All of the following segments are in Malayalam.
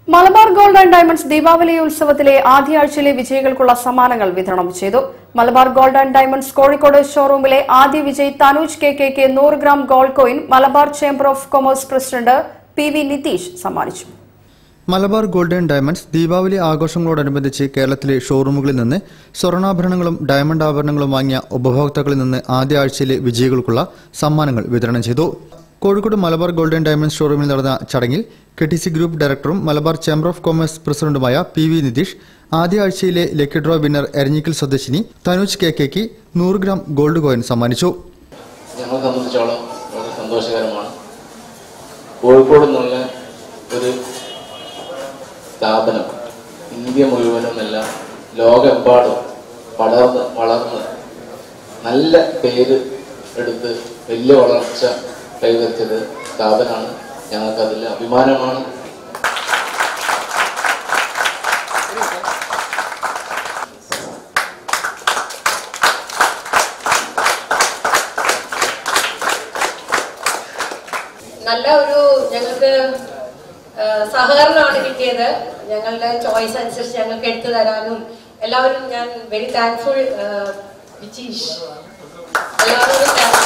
Malabar gold and diamonds Deepavali ഉത്സവത്തിലെ ആദ്യ ആഴ്ചയിലെ വിജയികൾക്കുള്ള സമ്മാനങ്ങൾ വിതരണം ചെയ്തു Malabar gold and diamonds Kozhikode ഷോറൂമിലെ ആദ്യ വിജയി തനൂജ് കെ കെക്ക് നൂറ് gram gold coin Malabar chamber of commerce president P V Nitish സമ്മാനിച്ചു മലബാർ ഗോൾഡൻ ഡയമണ്ട്സ് ദീപാവലി ആഘോഷങ്ങളോടനുബന്ധിച്ച് കേരളത്തിലെ ഷോറൂമുകളിൽ നിന്ന് സ്വർണ്ണാഭരണങ്ങളും ഡയമണ്ട് ആഭരണങ്ങളും വാങ്ങിയ ഉപഭോക്താക്കളിൽ നിന്ന് ആദ്യ ആഴ്ചയിലെ വിജയികൾക്കുള്ള സമ്മാനങ്ങൾ വിതരണം ചെയ്തു കോഴിക്കോട് മലബാർ ഗോൾഡൻ ഡയമണ്ട്സ് ഷോറൂമിൽ നടന്ന ചടങ്ങിൽ കെ ടി സി ഗ്രൂപ്പ് ഡയറക്ടറും മലബാർ ചേംബർ ഓഫ് കൊമേഴ്സ് പ്രസിഡന്റുമായ പി വി നിതീഷ് ആദ്യ ആഴ്ചയിലെ ലക്കി ഡ്രോ വിന്നർ എരഞ്ഞിക്കൽ സ്വദേശിനി തനുജ് കെ കെക്ക് നൂറ് ഗ്രാം ഗോൾഡ് കോയിൻ സമ്മാനിച്ചു ഞങ്ങളെ സംബന്ധിച്ചോളം വളരെ സന്തോഷകരമാണ് കോഴിക്കോട് എന്നുള്ള ഒരു സ്ഥാപനം ഇന്ത്യ മുഴുവനുമല്ല ലോകമെമ്പാടും വളർന്ന് വളർന്ന് നല്ല പേര് എടുത്ത് വലിയ വളർച്ച കൈവരിച്ചത് സ്ഥാപനമാണ് ഞങ്ങൾക്കതിൽ അഭിമാനമാണ് നല്ല ഒരു ഞങ്ങൾക്ക് ആ, സഹകരണമാണ് കിട്ടിയത് ഞങ്ങളുടെ ചോയ്സ് അനുസരിച്ച് ഞങ്ങൾക്ക് എടുത്തു തരാനും എല്ലാവരും ഞാൻ വെരി താങ്ക്ഫുൾ വിജീഷ് എല്ലാവരോടും thanks.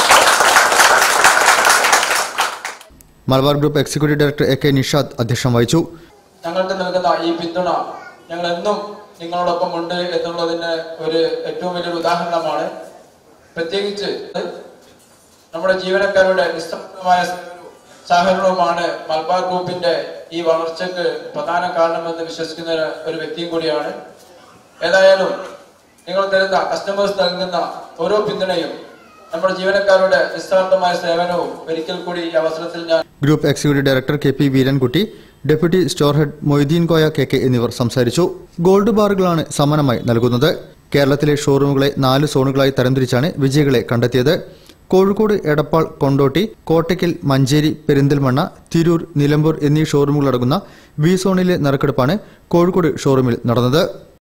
Malabar group executive director A K Nishad അധ്യക്ഷം വഹിച്ചു ഞങ്ങൾക്ക് നൽകുന്ന ഈ പിന്തുണ ഞങ്ങൾ എന്നും നിങ്ങളോടൊപ്പം ഉണ്ട് എന്നുള്ളതിന് ഒരു ഏറ്റവും വലിയൊരു ഉദാഹരണമാണ് പ്രത്യേകിച്ച് നമ്മുടെ ജീവനക്കാരുടെ നിസ്സംഗമായ സഹകരണവുമാണ് മലബാർ ഗ്രൂപ്പിന്റെ ഈ വളർച്ചയ്ക്ക് പ്രധാന കാരണമെന്ന് വിശ്വസിക്കുന്ന ഒരു വ്യക്തിയും കൂടിയാണ് ഏതായാലും നിങ്ങൾ തരുന്ന കസ്റ്റമേഴ്സ് നൽകുന്ന ഓരോ പിന്തുണയും നമ്മുടെ ജീവനക്കാരുടെ നിസ്സാർത്ഥമായ സേവനവും ഒരിക്കൽ കൂടി ഈ അവസരത്തിൽ ഞാൻ group executive director K P Veerankutty deputy store head Moideen Koya K K എന്നിവർ സംസാരിച്ചു ഗോൾഡ് ബാറുകളാണ് സമ്മാനമായി നൽകുന്നത് കേരളത്തിലെ ഷോറൂമുകളെ നാല് സോണുകളായി തരംതിരിച്ചാണ് വിജയികളെ കണ്ടെത്തിയത് കോഴിക്കോട് എടപ്പാൾ കൊണ്ടോട്ടി കോട്ടയ്ക്കൽ മഞ്ചേരി പെരിന്തൽമണ്ണ തിരൂർ നിലമ്പൂർ എന്നീ ഷോറൂമുകളടങ്ങുന്ന ബി സോണിലെ നറുക്കെടുപ്പാണ് കോഴിക്കോട് ഷോറൂമിൽ നടന്നത്